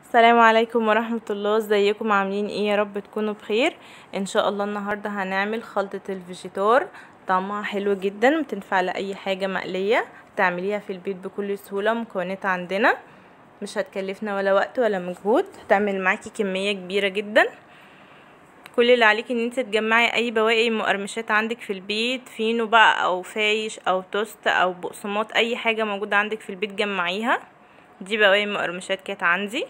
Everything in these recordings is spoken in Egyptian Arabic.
السلام عليكم ورحمة الله ازيكم عاملين ايه يا رب تكونوا بخير ان شاء الله النهاردة هنعمل خلطة الفيجيتار طعمها حلو جدا بتنفع لأي حاجة مقلية تعمليها في البيت بكل سهولة مكونات عندنا مش هتكلفنا ولا وقت ولا مجهود هتعمل معاكي كمية كبيرة جدا كل اللي عليكي ان انت تجمعي اي بواقي مقرمشات عندك في البيت فينو بقى او فايش او توست او بقسماط اي حاجة موجودة عندك في البيت جمعيها دي بواقي مقرمشات كانت عندي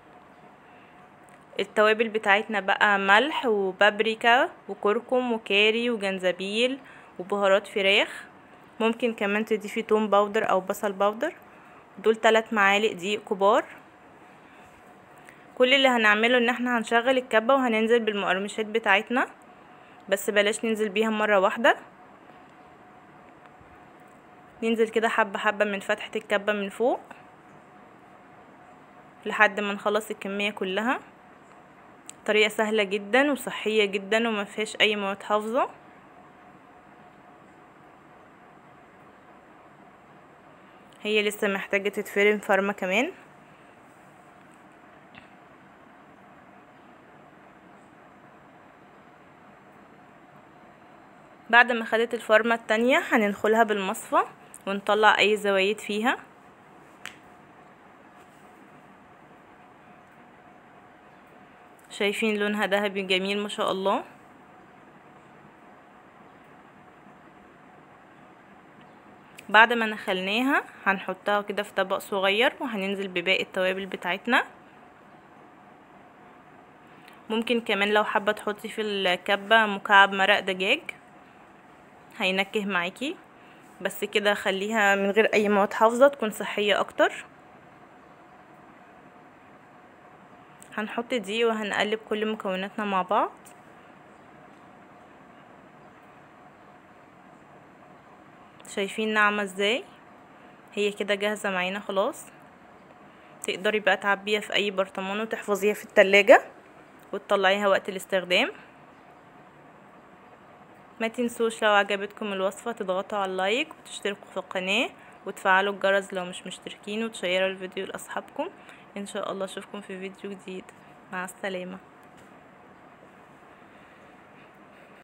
التوابل بتاعتنا بقى ملح وبابريكا وكركم وكاري وجنزبيل وبهارات فراخ ممكن كمان تضيفي توم باودر او بصل باودر دول 3 معالق دقيق كبار كل اللي هنعمله ان احنا هنشغل الكبة وهننزل بالمقرمشات بتاعتنا بس بلاش ننزل بيها مرة واحدة ننزل كده حبة حبة من فتحة الكبة من فوق لحد ما نخلص الكمية كلها طريقة سهلة جدا وصحية جدا وما فيهاش اي مواد حافظة هي لسه محتاجة تتفرم فرمة كمان بعد ما خدت الفرمة التانية هندخلها بالمصفى ونطلع اي زوايد فيها شايفين لونها ذهبي جميل ما شاء الله بعد ما نخلناها هنحطها كده في طبق صغير وهننزل بباقي التوابل بتاعتنا ممكن كمان لو حابة تحطي في الكبة مكعب مرق دجاج هينكه معاكي بس كده خليها من غير اي مواد حافظة تكون صحية اكتر هنحط دي وهنقلب كل مكوناتنا مع بعض شايفين ناعمة ازاي هي كده جاهزة معانا خلاص تقدري بقى تعبيها في اي برطمان وتحفظيها في التلاجة وتطلعيها وقت الاستخدام ما تنسوش لو عجبتكم الوصفة تضغطوا على اللايك وتشتركوا في القناة وتفعلوا الجرس لو مش مشتركين وتشيروا الفيديو لاصحابكم ان شاء الله اشوفكم في فيديو جديد مع السلامه